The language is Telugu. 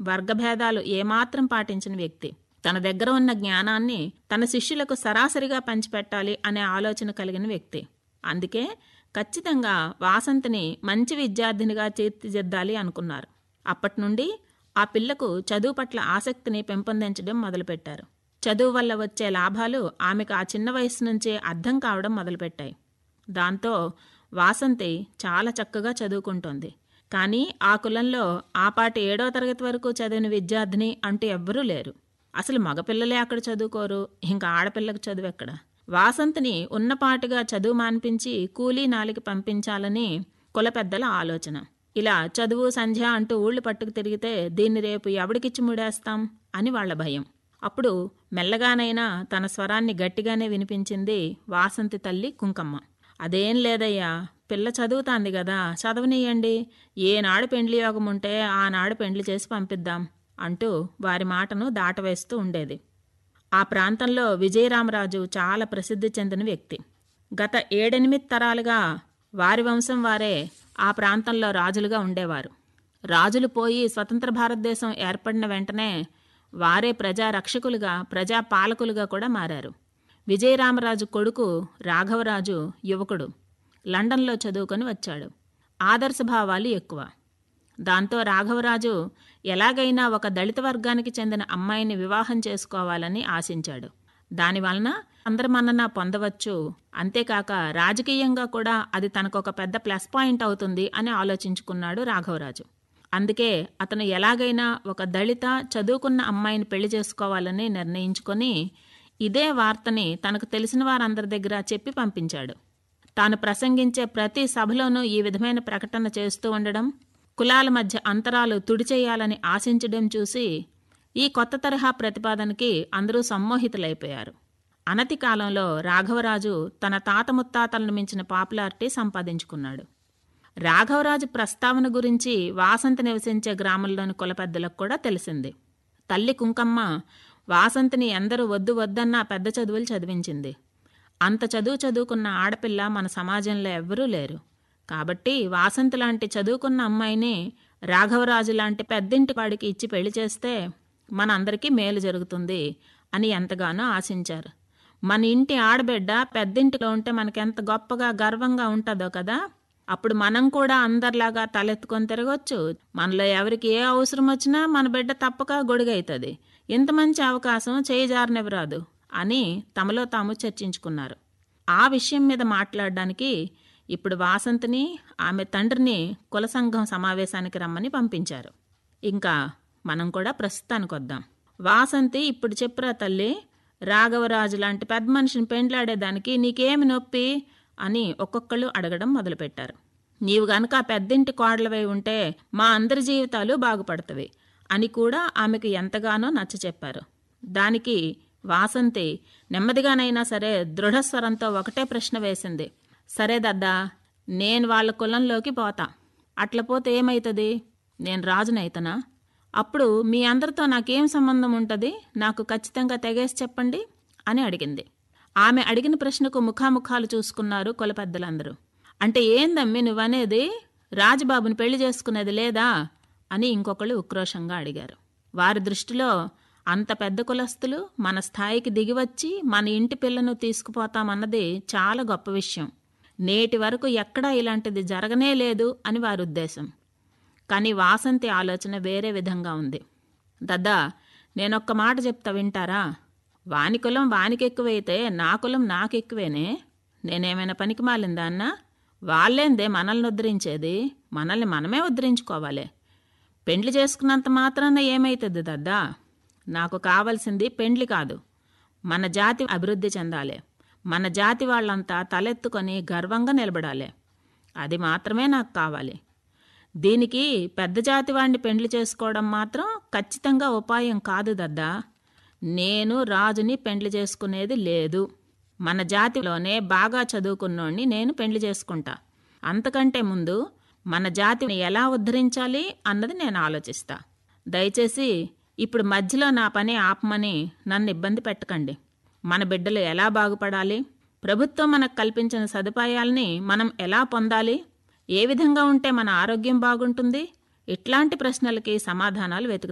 వర్గభేదాలు ఏమాత్రం పాటించిన వ్యక్తి తన దగ్గర ఉన్న జ్ఞానాన్ని తన శిష్యులకు సరాసరిగా పంచిపెట్టాలి అనే ఆలోచన కలిగిన వ్యక్తి అందుకే ఖచ్చితంగా వాసంతిని మంచి విద్యార్థినిగా తీర్చిదిద్దాలి అనుకున్నారు అప్పటి నుండి ఆ పిల్లకు చదువు పట్ల ఆసక్తిని పెంపొందించడం మొదలుపెట్టారు చదువు వల్ల వచ్చే లాభాలు ఆమెకు ఆ చిన్న వయసు నుంచే అర్థం కావడం మొదలుపెట్టాయి దాంతో వాసంతి చాలా చక్కగా చదువుకుంటోంది కానీ ఆ కులంలో ఆ పాటి ఏడో తరగతి వరకు చదివిన విద్యార్థిని అంటూ ఎవ్వరూ లేరు అసలు మగపిల్లలే అక్కడ చదువుకోరు ఇంకా ఆడపిల్లకు చదువు ఎక్కడ వాసంతిని ఉన్నపాటుగా చదువు మాన్పించి కూలీ నాలికి పంపించాలని కుల పెద్దల ఆలోచన ఇలా చదువు సంధ్య అంటూ ఊళ్ళు పట్టుకు తిరిగితే దీన్ని రేపు ఎవడికిచ్చి ముడేస్తాం అని వాళ్ల భయం అప్పుడు మెల్లగానైనా తన స్వరాన్ని గట్టిగానే వినిపించింది వాసంతి తల్లి కుంకమ్మ అదేం లేదయ్యా పిల్ల చదువుతాంది కదా చదవనీయండి ఏనాడు పెండ్లి యోగం ఉంటే ఆనాడు పెండ్లి చేసి పంపిద్దాం అంటూ వారి మాటను దాటవేస్తూ ఉండేది ఆ ప్రాంతంలో విజయరామరాజు చాలా ప్రసిద్ధి చెందిన వ్యక్తి గత ఏడెనిమిది తరాలుగా వారి వంశం వారే ఆ ప్రాంతంలో రాజులుగా ఉండేవారు రాజులు పోయి స్వతంత్ర భారతదేశం ఏర్పడిన వెంటనే వారే ప్రజా రక్షకులుగా ప్రజా పాలకులుగా కూడా మారారు విజయరామరాజు కొడుకు రాఘవరాజు యువకుడు లండన్లో చదువుకొని వచ్చాడు ఆదర్శభావాలు ఎక్కువ దాంతో రాఘవరాజు ఎలాగైనా ఒక దళిత వర్గానికి చెందిన అమ్మాయిని వివాహం చేసుకోవాలని ఆశించాడు దానివలన అందరి మన్నన పొందవచ్చు అంతేకాక రాజకీయంగా కూడా అది తనకొక పెద్ద ప్లస్ పాయింట్ అవుతుంది అని ఆలోచించుకున్నాడు రాఘవరాజు అందుకే అతను ఎలాగైనా ఒక దళిత చదువుకున్న అమ్మాయిని పెళ్లి చేసుకోవాలని నిర్ణయించుకొని ఇదే వార్తని తనకు తెలిసిన వారందరి దగ్గర చెప్పి పంపించాడు తాను ప్రసంగించే ప్రతి సభలోనూ ఈ విధమైన ప్రకటన చేస్తూ ఉండడం కులాల మధ్య అంతరాలు తుడిచేయాలని ఆశించడం చూసి ఈ కొత్త తరహా ప్రతిపాదనకి అందరూ సమ్మోహితులైపోయారు అనతి కాలంలో రాఘవరాజు తన తాత ముత్తాతలను మించిన పాపులారిటీ సంపాదించుకున్నాడు రాఘవరాజు ప్రస్తావన గురించి వాసంతి నివసించే గ్రామంలోని కులపెద్దలకు కూడా తెలిసింది తల్లి కుంకమ్మ వాసంతిని ఎందరూ వద్దు వద్దన్నా పెద్ద చదువులు చదివించింది అంత చదువు చదువుకున్న ఆడపిల్ల మన సమాజంలో ఎవ్వరూ లేరు కాబట్టి వాసంతి లాంటి చదువుకున్న అమ్మాయిని రాఘవరాజు లాంటి పెద్దింటి వాడికి ఇచ్చి పెళ్లి చేస్తే మన అందరికీ మేలు జరుగుతుంది అని ఎంతగానో ఆశించారు మన ఇంటి ఆడబిడ్డ పెద్దింటిలో ఉంటే మనకెంత గొప్పగా గర్వంగా ఉంటుందో కదా అప్పుడు మనం కూడా అందరిలాగా తలెత్తుకొని తిరగొచ్చు మనలో ఎవరికి ఏ అవసరం వచ్చినా మన బిడ్డ తప్పక గొడుగైతుంది ఇంత మంచి అవకాశం చేయిజారనివ్వరాదు అని తమలో తాము చర్చించుకున్నారు ఆ విషయం మీద మాట్లాడడానికి ఇప్పుడు వాసంతిని ఆమె తండ్రిని కుల సంఘం సమావేశానికి రమ్మని పంపించారు ఇంకా మనం కూడా ప్రస్తుతానికి వద్దాం వాసంతి ఇప్పుడు చెప్పురా తల్లి రాఘవరాజు లాంటి పెద్ద మనిషిని పెండ్లాడేదానికి నీకేమి నొప్పి అని ఒక్కొక్కళ్ళు అడగడం మొదలుపెట్టారు నీవు గనక ఆ పెద్దింటి కోడలవై ఉంటే మా అందరి జీవితాలు బాగుపడతవి అని కూడా ఆమెకు ఎంతగానో నచ్చ చెప్పారు దానికి వాసంతి నెమ్మదిగానైనా సరే దృఢస్వరంతో ఒకటే ప్రశ్న వేసింది సరే దద్దా నేను వాళ్ళ కులంలోకి పోతా అట్ల పోతే ఏమైతుంది నేను రాజునైతనా అప్పుడు మీ అందరితో నాకేం సంబంధం ఉంటుంది నాకు ఖచ్చితంగా తెగేసి చెప్పండి అని అడిగింది ఆమె అడిగిన ప్రశ్నకు ముఖాముఖాలు చూసుకున్నారు కుల పెద్దలందరూ అంటే ఏందమ్మి నువ్వనేది రాజబాబుని పెళ్లి చేసుకునేది లేదా అని ఇంకొకళ్ళు ఉక్రోషంగా అడిగారు వారి దృష్టిలో అంత పెద్ద కులస్తులు మన స్థాయికి దిగివచ్చి మన ఇంటి పిల్లను తీసుకుపోతామన్నది చాలా గొప్ప విషయం నేటి వరకు ఎక్కడా ఇలాంటిది జరగనే లేదు అని వారి ఉద్దేశం కానీ వాసంతి ఆలోచన వేరే విధంగా ఉంది దద్దా నేనొక్క మాట చెప్తా వింటారా వాని కులం వానికి ఎక్కువైతే నా కులం నాకు ఎక్కువేనే నేనేమైనా పనికి మాలిందా అన్న వాళ్ళేందే మనల్ని ఉద్ధరించేది మనల్ని మనమే ఉద్ధరించుకోవాలి పెండ్లి చేసుకున్నంత మాత్రాన ఏమైతుంది దద్దా నాకు కావలసింది పెండ్లి కాదు మన జాతి అభివృద్ధి చెందాలి మన జాతి వాళ్ళంతా తలెత్తుకొని గర్వంగా నిలబడాలి అది మాత్రమే నాకు కావాలి దీనికి పెద్ద జాతి వాడిని పెండ్లి చేసుకోవడం మాత్రం ఖచ్చితంగా ఉపాయం కాదు దద్దా నేను రాజుని పెండ్లి చేసుకునేది లేదు మన జాతిలోనే బాగా చదువుకున్నోడిని నేను పెండ్లి చేసుకుంటా అంతకంటే ముందు మన జాతిని ఎలా ఉద్ధరించాలి అన్నది నేను ఆలోచిస్తా దయచేసి ఇప్పుడు మధ్యలో నా పని ఆపమని నన్ను ఇబ్బంది పెట్టకండి మన బిడ్డలు ఎలా బాగుపడాలి ప్రభుత్వం మనకు కల్పించిన సదుపాయాల్ని మనం ఎలా పొందాలి ఏ విధంగా ఉంటే మన ఆరోగ్యం బాగుంటుంది ఇట్లాంటి ప్రశ్నలకి సమాధానాలు వెతుకుతాను